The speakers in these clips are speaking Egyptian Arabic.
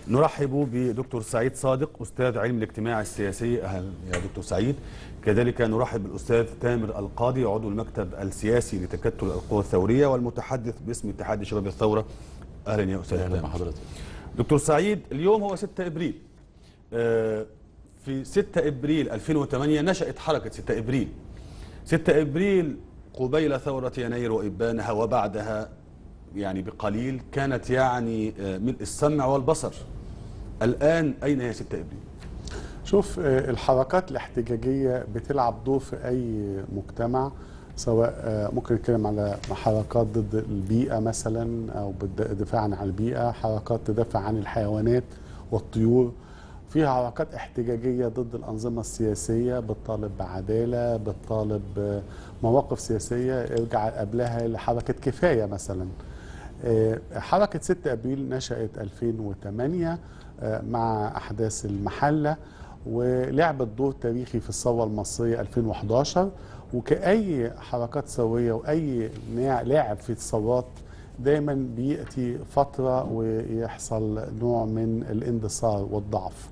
نرحب بدكتور سعيد صادق أستاذ علم الاجتماع السياسي أهلا يا دكتور سعيد كذلك نرحب بالأستاذ تامر القاضي عضو المكتب السياسي لتكتل القوى الثورية والمتحدث باسم اتحاد شباب الثورة أهلا يا أستاذ اهلا تامر بحضرتك دكتور سعيد اليوم هو 6 ابريل آه، في 6 ابريل 2008 نشأت حركة 6 ابريل 6 ابريل قبيل ثورة يناير وإبانها وبعدها يعني بقليل كانت يعني آه، ملء السمع والبصر الآن أين هي 6 ابريل؟ شوف آه، الحركات الاحتجاجية بتلعب دور في أي مجتمع سواء آه، ممكن نتكلم على حركات ضد البيئة مثلا أو بالدفاع عن البيئة حركات تدافع عن الحيوانات والطيور فيها حركات احتجاجية ضد الأنظمة السياسية بتطالب بعدالة بتطالب آه، مواقف سياسية ارجع قبلها لحركة كفاية مثلا آه، حركة 6 أبريل نشأت 2008 آه، مع أحداث المحلة ولعبت دور تاريخي في الثورة المصرية 2011 وكأي حركات ثورية وأي ناع- لاعب في الثورات دايما بيأتي فترة ويحصل نوع من الاندثار والضعف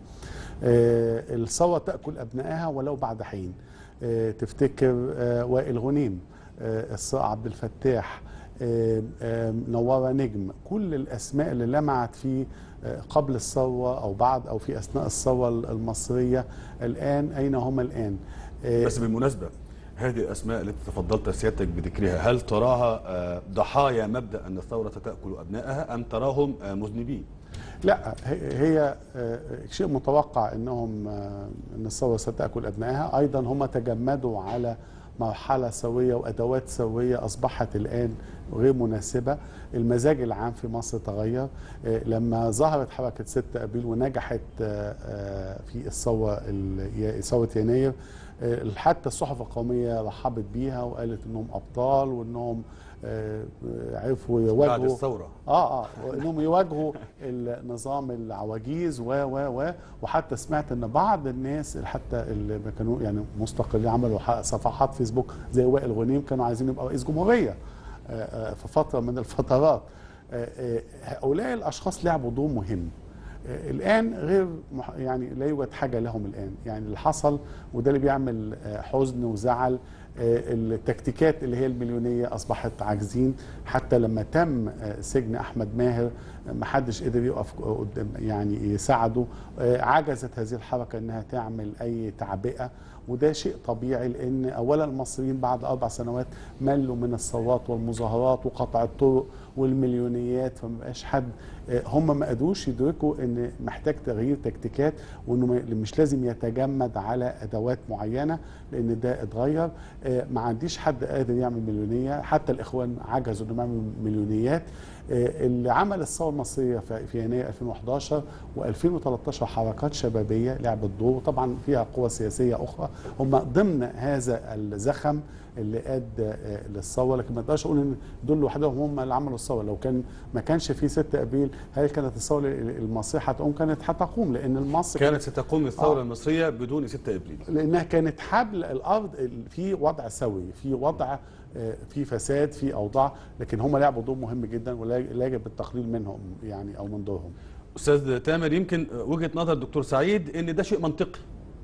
آه، الثورة تأكل أبنائها ولو بعد حين آه، تفتكر آه، وائل غنيم آه، الصقر عبد الفتاح آه، آه، نوارة نجم كل الأسماء اللي لمعت في آه، قبل الثورة أو بعد أو في أثناء الثورة المصرية الآن أين هم الآن آه، بس بالمناسبة هذه الأسماء التي تفضلت سيادتك بذكرها هل تراها آه، ضحايا مبدأ أن الثورة تأكل أبنائها أم تراهم آه، مذنبين؟ لا هي- هي آه، شيء متوقع انهم آه، ان الثوره ستاكل ابنائها ايضا هم تجمدوا على مرحله سويه وادوات سويه اصبحت الان غير مناسبه المزاج العام في مصر تغير آه، لما ظهرت حركه 6 ابريل ونجحت آه، آه، في الثوره ال- ثوره يناير آه، حتى الصحف القوميه رحبت بيها وقالت انهم ابطال وانهم آه، آه، عرفوا بعد يواجهوا الثورة اه اه وانهم يواجهوا النظام العواجيز و و و وحتى سمعت ان بعض الناس حتى اللي ما كانوا يعني مستقلين عملوا ح- صفحات فيسبوك زي وائل غنيم كانوا عايزين يبقى رئيس جمهوريه آه، آه، في فتره من الفترات آه، آه، هؤلاء الاشخاص لعبوا دور مهم آه، الان غير مح- يعني لا يوجد حاجه لهم الان يعني اللي حصل وده اللي بيعمل آه، حزن وزعل آه، التكتيكات اللي هي المليونيه اصبحت عاجزين حتى لما تم آه، سجن احمد ماهر آه، محدش قدر يقف قدام يعني يساعده آه، عجزت هذه الحركه انها تعمل اي تعبئه وده شيء طبيعي لان اولا المصريين بعد اربع سنوات ملوا من الثورات والمظاهرات وقطع الطرق والمليونيات فما بقاش حد آه، هم ما قدروش يدركوا ان محتاج تغيير تكتيكات وانه ما- مش لازم يتجمد على ادوات معينه لان ده اتغير آه، ما عنديش حد قادر يعمل مليونيه حتى الاخوان عجزوا انهم يعملوا مليونيات آه، اللي عمل الثوره المصريه في في يناير 2011 و2013 حركات شبابيه لعبت دور وطبعا فيها قوى سياسيه اخرى هم ضمن هذا الزخم اللي ادى آه، للثوره لكن ما اقدرش اقول ان دول لوحدهم هم اللي عملوا الثوره لو كان ما كانش في 6 ابريل هل كانت الثوره المصريه هتقوم كانت هتقوم لان المصري كانت ستقوم الثورة آه. المصرية بدون 6 ابريل لانها كانت حبل الارض ال- في وضع سوي في وضع آه، في فساد في اوضاع لكن هم لعبوا دور مهم جدا ولا لا يجب التقليل منهم يعني او من دورهم استاذ تامر يمكن وجهه نظر دكتور سعيد ان ده شيء منطقي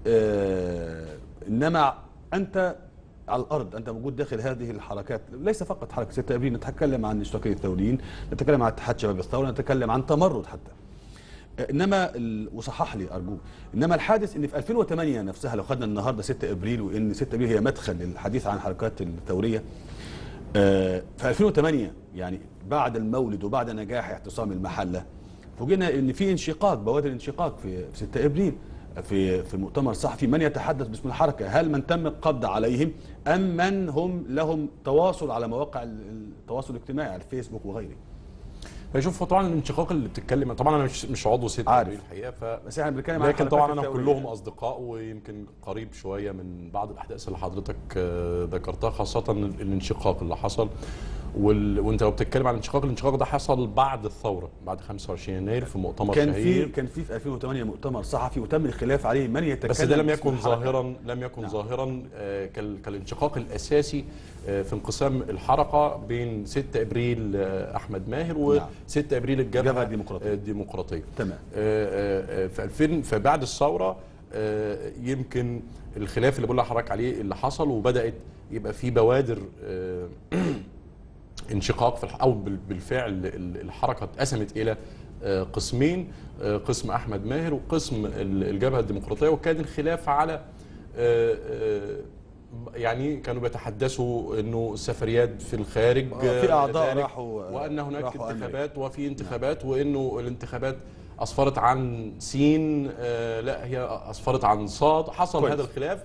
آه انما انت على الارض انت موجود داخل هذه الحركات ليس فقط حركه 6 ابريل نتكلم عن اشتراكيه الثوريين نتكلم عن اتحاد شباب الثوره نتكلم عن تمرد حتى آه، انما ال- وصحح لي ارجوك انما الحادث ان في 2008 نفسها لو خدنا النهارده 6 ابريل وان 6 ابريل هي مدخل للحديث عن الحركات الثوريه آه، في 2008 يعني بعد المولد وبعد نجاح اعتصام المحله فوجئنا ان في انشقاق بوادر انشقاق في في 6 ابريل في في المؤتمر الصحفي من يتحدث باسم الحركه هل من تم القبض عليهم ام من هم لهم تواصل على مواقع ال- التواصل الاجتماعي على الفيسبوك وغيره فشوف طبعا الانشقاق اللي بتتكلم طبعا انا مش مش عضو ست عارف. أبريل الحقيقه ف بس احنا بنتكلم عن لكن الحركات طبعا انا الثورية. كلهم اصدقاء ويمكن قريب شويه من بعض الاحداث اللي حضرتك آه، ذكرتها خاصه الانشقاق اللي حصل وال... وانت لو بتتكلم عن الانشقاق الانشقاق ده حصل بعد الثوره بعد 25 يناير في مؤتمر كان في شهير كان في في 2008 مؤتمر صحفي وتم الخلاف عليه من يتكلم بس ده لم باسم يكن الحركة. ظاهرا لم يكن نعم. ظاهرا آه، كال- كالانشقاق الاساسي آه، في انقسام الحركه بين 6 ابريل آه، احمد ماهر و نعم. 6 ابريل الجبهه الجبهة الديمقراطية. آه، الديمقراطيه تمام آه، آه، في 2000 فبعد الثوره آه، يمكن الخلاف اللي بقول لحضرتك عليه اللي حصل وبدات يبقى في بوادر آه، انشقاق في الح- او بال- بالفعل ال- الحركه اتقسمت الى آه، قسمين آه، قسم احمد ماهر وقسم ال- الجبهه الديمقراطيه وكان الخلاف على آه، آه، يعني كانوا بيتحدثوا انه السفريات في الخارج آه، في أعضاء ذلك، راحوا- وان هناك راحوا أمريكا. انتخابات وفي انتخابات وانه الانتخابات اسفرت عن سين آه، لا هي اسفرت عن صاد حصل كويس. هذا الخلاف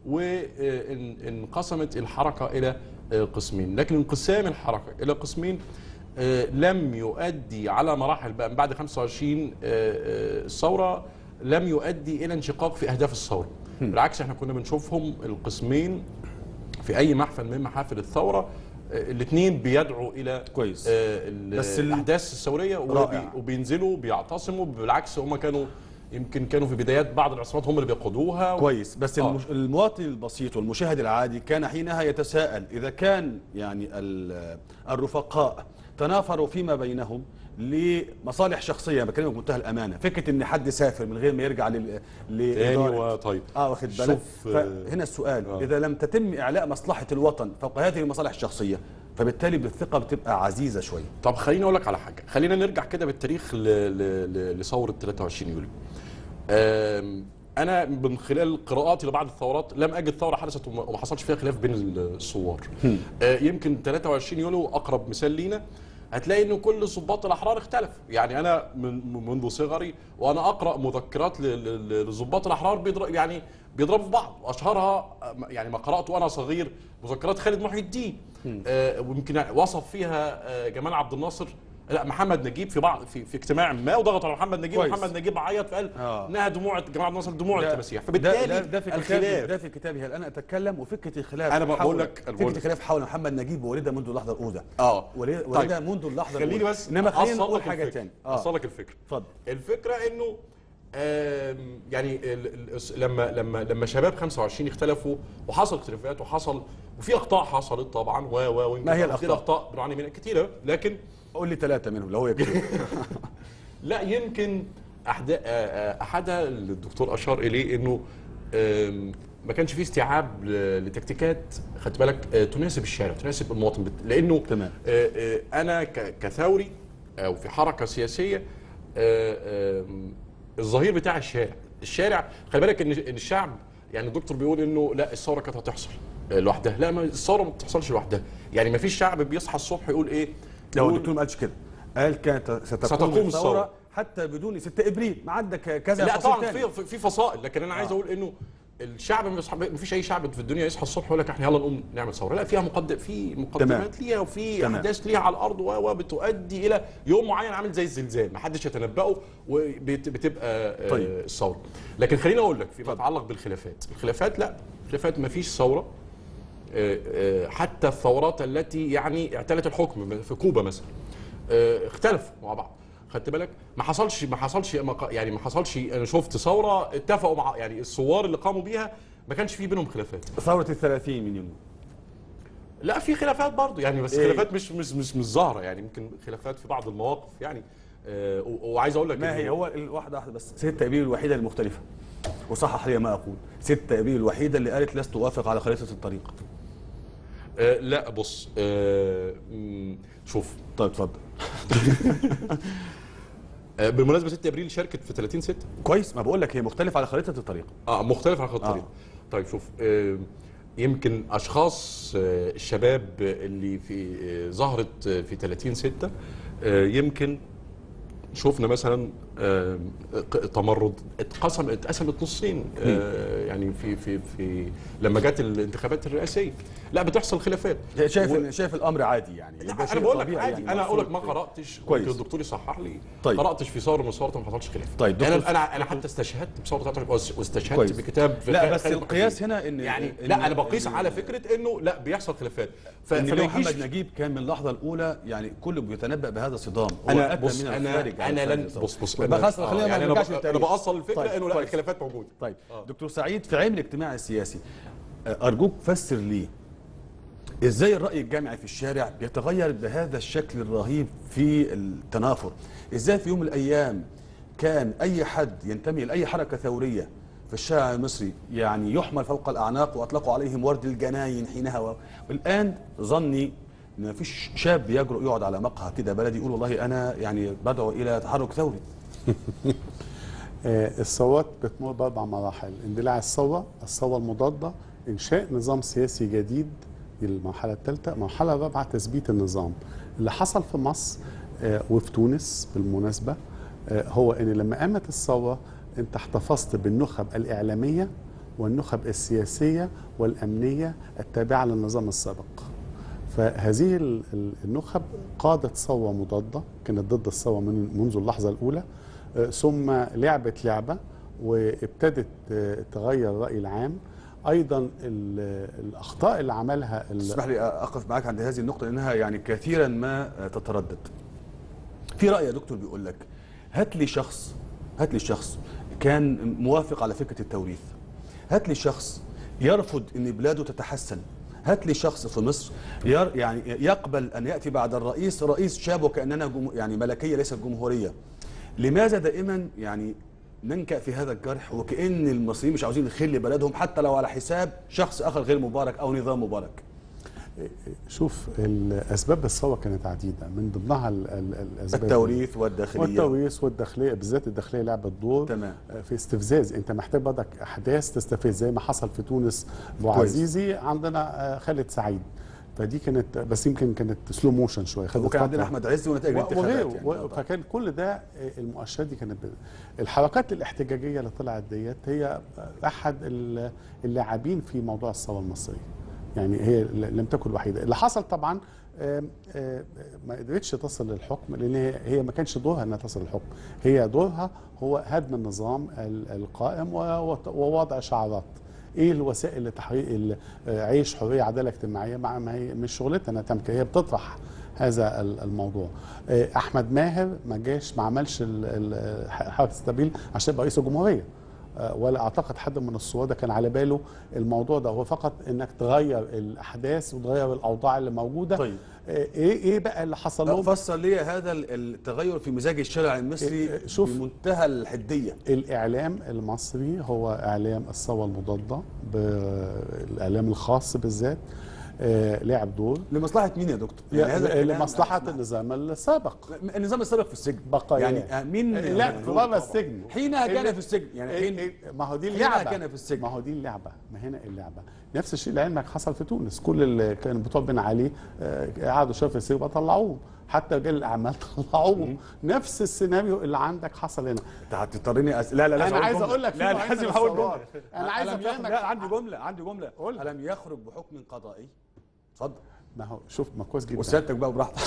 وانقسمت الحركه الى آه، قسمين لكن انقسام الحركه الى قسمين آه، لم يؤدي على مراحل بقى من بعد 25 آه، آه، الثوره لم يؤدي الى انشقاق في اهداف الثوره بالعكس احنا كنا بنشوفهم القسمين في اي محفل من محافل الثوره الاثنين بيدعوا الى كويس. آه، ال- بس ال- الاحداث الثوريه وبي- رائع. وبينزلوا بيعتصموا بالعكس هم كانوا يمكن كانوا في بدايات بعض العصابات هم اللي بيقودوها كويس بس آه. المش... المواطن البسيط والمشاهد العادي كان حينها يتساءل إذا كان يعني ال- الرفقاء تنافروا فيما بينهم لمصالح شخصية بكلمك بمنتهى الأمانة فكرة إن حد سافر من غير ما يرجع لل... تاني لإدارة- وطيب اه واخد بالك شوف، آه، فهنا السؤال آه. اذا لم تتم اعلاء مصلحه الوطن فوق هذه المصالح الشخصيه فبالتالي بالثقه بتبقى عزيزه شويه طب خليني اقول لك على حاجه خلينا نرجع كده بالتاريخ ل... ل... ل... لثوره 23 يوليو آم، انا من خلال قراءاتي لبعض الثورات لم اجد ثوره حدثت وما وما حصلش فيها خلاف بين الثوار آه، يمكن 23 يوليو اقرب مثال لينا هتلاقي ان كل ضباط الاحرار اختلف يعني انا من منذ صغري وانا اقرا مذكرات ل- ل- لضباط الاحرار بيضرب يعني بيضربوا في بعض اشهرها آه، يعني ما قرات وانا صغير مذكرات خالد محي الدين آه، ويمكن وصف فيها آه، جمال عبد الناصر لا محمد نجيب في بعض في, في اجتماع ما وضغط على محمد نجيب كويس. محمد نجيب عيط فقال آه. انها دموع جمال عبد الناصر دموع ده- التماسيح ده, فبالتالي ده, ده في كتابي الخلاف ده في كتابي هل انا اتكلم وفكره الخلاف أنا بقول حول- لك- أنا فكره بقول لك. الخلاف حول محمد نجيب ووالدها منذ اللحظه الاولى اه ولد- طيب. والدها منذ اللحظه خليني الاولى بس انما خلينا أوصل نقول لك حاجه الفكرة. ثانيه اوصل لك الفكره اتفضل الفكره انه آم، يعني ال- ال- لما لما لما شباب 25 اختلفوا وحصل اختلافات وحصل وفي اخطاء حصلت طبعا و و ويمكن ما هي كتير الأخطاء؟ اخطاء بنعاني منها كتيره لكن قول لي ثلاثه منهم لو هو يكفي لا يمكن أحد... آه، آه، احدها اللي الدكتور اشار اليه انه آم، ما كانش فيه استيعاب ل- لتكتيكات خدت بالك آه، تناسب الشارع تناسب المواطن بت- لانه تمام. آه، آه، انا ك- كثوري او في حركه سياسيه آه، آم، الظهير بتاع الشارع الشارع خلي بالك ان إن الشعب يعني الدكتور بيقول انه لا الثوره كانت هتحصل آه، لوحدها لا ما الثوره ما بتحصلش لوحدها يعني ما فيش شعب بيصحى الصبح يقول ايه لو يقول الدكتور ما قالش كده قال كانت ستقوم, ستقوم الثوره الثورة. حتى بدون 6 ابريل ما عندك كذا لا فصيل طبعا تاني. في في فصائل لكن انا عايز آه. اقول انه الشعب ما بيصحى- ما فيش اي شعب في الدنيا يصحى الصبح يقول لك احنا يلا نقوم نعمل ثوره لا فيها مقدم في مقدمات ليها وفي تمام. احداث ليها على الارض و و بتؤدي الى يوم معين عامل زي الزلزال ما حدش يتنبأه وبتبقى طيب. طيب. الثوره لكن خليني اقول لك فيما يتعلق بالخلافات الخلافات لا الخلافات ما فيش ثوره آه، آه، حتى الثورات التي يعني اعتلت الحكم في كوبا مثلا آه، اختلفوا مع بعض خدت بالك ما حصلش ما حصلش ما ق- يعني ما حصلش انا شفت ثوره اتفقوا مع يعني الثوار اللي قاموا بيها ما كانش في بينهم خلافات ثوره ال 30 من يونيو لا في خلافات برضه يعني بس إيه؟ خلافات مش مش مش مش ظاهره يعني يمكن خلافات في بعض المواقف يعني آه، و- وعايز اقول لك ما إنه- هي هو الواحده واحده بس 6 ابريل الوحيده المختلفه وصحح لي ما اقول 6 ابريل الوحيده اللي قالت لست اوافق على خريطه الطريق آه، لا بص آه، مم، شوف طيب اتفضل آه، بالمناسبه 6 ابريل شاركت في 30 6 كويس ما بقول لك هي مختلفه على خريطه الطريق اه مختلف عن خط الطريق آه. طيب شوف آه، يمكن اشخاص آه، الشباب اللي في آه، ظهرت آه، في 30 6 يمكن شفنا مثلا آه، ق- تمرد اتقسم اتقسمت نصين آه، يعني في في في لما جت الانتخابات الرئاسيه لا بتحصل خلافات شايف و- إن- شايف الامر عادي يعني ده لا شيء انا بقول لك طبيعي عادي يعني انا اقول لك ما المفروض. قراتش كويس. كويس الدكتور يصحح لي طيب. قراتش في ثوره من ثوره ما حصلش خلاف طيب، دكتور- انا انا انا حتى استشهدت بثوره 23 واستشهدت كويس. بكتاب في لا خالد بس خالد القياس محمود. هنا ان يعني إن- لا انا بقيس إن- على فكره انه لا بيحصل خلافات ف- ان فما لو يجيش محمد نجيب كان من اللحظه الاولى يعني كله بيتنبأ بهذا الصدام هو انا أتى بص من انا الخارج على انا الخارج لن الصوت. بص بص يبقى خلاص آه، خلينا يعني ما انا نرجعش ب- انا للتاريخ. بأصل الفكره طيب، انه لا كويس. الخلافات موجوده طيب آه. دكتور سعيد في علم الاجتماع السياسي آه، ارجوك فسر لي ازاي الراي الجامعي في الشارع بيتغير بهذا الشكل الرهيب في التنافر ازاي في يوم من الايام كان اي حد ينتمي لاي حركه ثوريه في الشارع المصري يعني يحمل فوق الاعناق واطلقوا عليهم ورد الجناين حينها و... والان ظني ان مفيش شاب يجرؤ يقعد على مقهى كده بلدي يقول والله انا يعني بدعو الى تحرك ثوري آه، الثورات بتمر باربع مراحل اندلاع الثوره الثوره المضاده انشاء نظام سياسي جديد دي المرحله الثالثه المرحله الرابعه تثبيت النظام اللي حصل في مصر آه، وفي تونس بالمناسبه آه، هو ان لما قامت الثوره انت احتفظت بالنخب الاعلاميه والنخب السياسيه والامنيه التابعه للنظام السابق فهذه ال- ال- النخب قادت ثورة مضادة كانت ضد الثورة من منذ اللحظة الأولى آه، ثم لعبت لعبة وابتدت آه، تغير الرأي العام أيضا ال- الأخطاء اللي عملها ال- اسمح لي اقف معاك عند هذه النقطه لانها يعني كثيرا ما تتردد في راي يا دكتور بيقول لك هات لي شخص هات لي شخص كان موافق على فكره التوريث هات لي شخص يرفض ان بلاده تتحسن هات لي شخص في مصر ير يعني يقبل ان ياتي بعد الرئيس رئيس شاب وكاننا جمه يعني ملكيه ليست جمهوريه لماذا دائما يعني ننكأ في هذا الجرح وكأن المصريين مش عاوزين نخل بلدهم حتى لو على حساب شخص آخر غير مبارك أو نظام مبارك شوف الأسباب الثورة كانت عديدة من ضمنها ال- ال- الأسباب التوريث والداخلية والتوريث والداخليه بالذات الداخليه لعبت دور تمام. في استفزاز انت محتاج برضك احداث تستفز زي ما حصل في تونس ابو كويس. عزيزي عندنا آه، خالد سعيد فدي كانت بس يمكن كانت سلو موشن شويه خدت وكان عندنا فترة. احمد عز ونتائج و- الانتخابات وغيره يعني. و- فكان كل ده آه، المؤشرات دي كانت ب- الحركات الاحتجاجيه اللي طلعت ديت هي احد ال- اللاعبين في موضوع الثوره المصريه يعني هي ل- لم تكن الوحيده اللي حصل طبعا آم، آم، ما قدرتش تصل للحكم لان هي- هي ما كانش دورها انها تصل للحكم هي دورها هو هدم النظام ال- القائم و- وت- ووضع شعارات ايه الوسائل لتحقيق ال- آه، عيش حريه عداله اجتماعيه مع ما هي مش شغلتها انها تعمل كده هي بتطرح هذا ال- الموضوع آه، احمد ماهر ما جاش ما عملش ال- ال- حركه التبديل عشان يبقى رئيس الجمهوريه آه، ولا اعتقد حد من الصوادة كان على باله الموضوع ده هو فقط انك تغير الاحداث وتغير الاوضاع اللي موجوده طيب. آه، ايه ايه بقى اللي حصل لهم فسر لي هذا ال- التغير في مزاج الشارع المصري إيه، شوف. بمنتهى الحدية الاعلام المصري هو اعلام الثوره المضاده بالاعلام الخاص بالذات آه، لعب دور لمصلحة مين يا دكتور؟ الكلام لمصلحه أسمع. النظام السابق النظام السابق في السجن بقايا يعني آه، مين لا في بره السجن حينها كان اللي- في السجن يعني إيه- حين إيه، ما هو دي حينها اللعبه كان في السجن. ما هو دي اللعبه ما هنا اللعبه نفس الشيء لعلمك حصل في تونس كل اللي كان بتوع بن علي آه، قعدوا شويه في السجن بقى طلعوه حتى رجال الاعمال طلعوه نفس السيناريو اللي عندك حصل هنا انت هتضطرني أس... لا لا لا أنا عايز أقول لك في لا نوعين لازم من اقول الثورات. جمله أنا عايز ألم يخرج- أفهمك. لا عندي جمله عندي جمله قول. الم يخرج بحكم قضائي اتفضل ما هو شوف ما كويس جدا وسيادتك بقى براحتك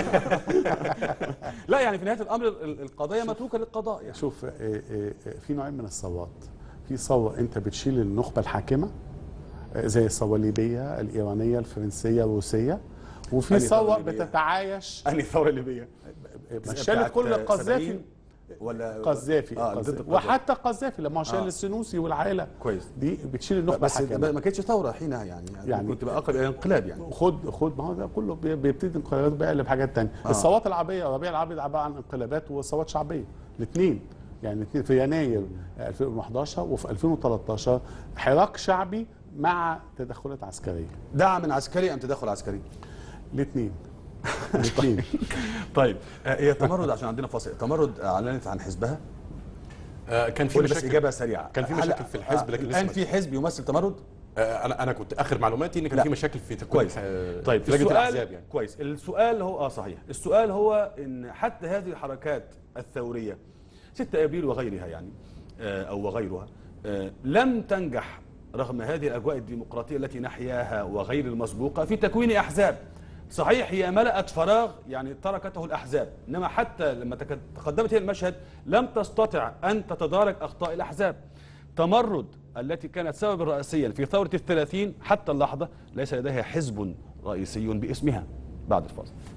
لا يعني في نهايه الامر ال- القضيه متروكه للقضاء يعني شوف آه، آه، آه، في نوعين من الثورات في ثوره انت بتشيل النخبه الحاكمه آه، زي الثوره الليبيه الايرانيه الفرنسيه الروسيه وفي أنهي ثورة ثوره ليبية؟ بتتعايش انهي الثوره الليبيه ما شالت كل بتاعت القذافي 70 ولا قذافي اه قذافي. ضد القذافي. وحتى قذافي لما هو شال آه. السنوسي والعائله كويس. دي بتشيل النخبه بس الحاكمه ده ما كانتش ثوره حينها يعني يعني يعني- كنت بقى اقرب الى انقلاب يعني خد خد ما هو ده كله بي- بيبتدي انقلابات بيقلب حاجات تانية آه. الثورات العربيه الربيع العربي عباره عن انقلابات وثورات شعبيه الاثنين يعني الاثنين في يناير 2011 وفي 2013 حراك شعبي مع تدخلات عسكريه دعم عسكري ام تدخل عسكري الاثنين الاثنين طيب آه، هي تمرد عشان عندنا فاصل تمرد اعلنت عن حزبها آه، كان في قول لي بس مشاكل اجابه سريعه كان في هل- مشاكل في الحزب آه، لكن الان لسه في حزب يمثل تمرد آه، انا انا كنت اخر معلوماتي ان كان لا. في مشاكل في تكوين كويس آه، طيب في لجنه السؤال الاحزاب يعني كويس السؤال هو اه صحيح السؤال هو ان حتى هذه الحركات الثوريه 6 ابريل وغيرها يعني آه، او وغيرها آه، لم تنجح رغم هذه الاجواء الديمقراطيه التي نحياها وغير المسبوقه في تكوين احزاب صحيح هي ملأت فراغ يعني تركته الأحزاب إنما حتى لما تك- تقدمت هي المشهد لم تستطع أن تتدارك أخطاء الأحزاب تمرد التي كانت سببا رئيسيا في ثورة الثلاثين حتى اللحظة ليس لديها حزب رئيسي باسمها بعد الفاصل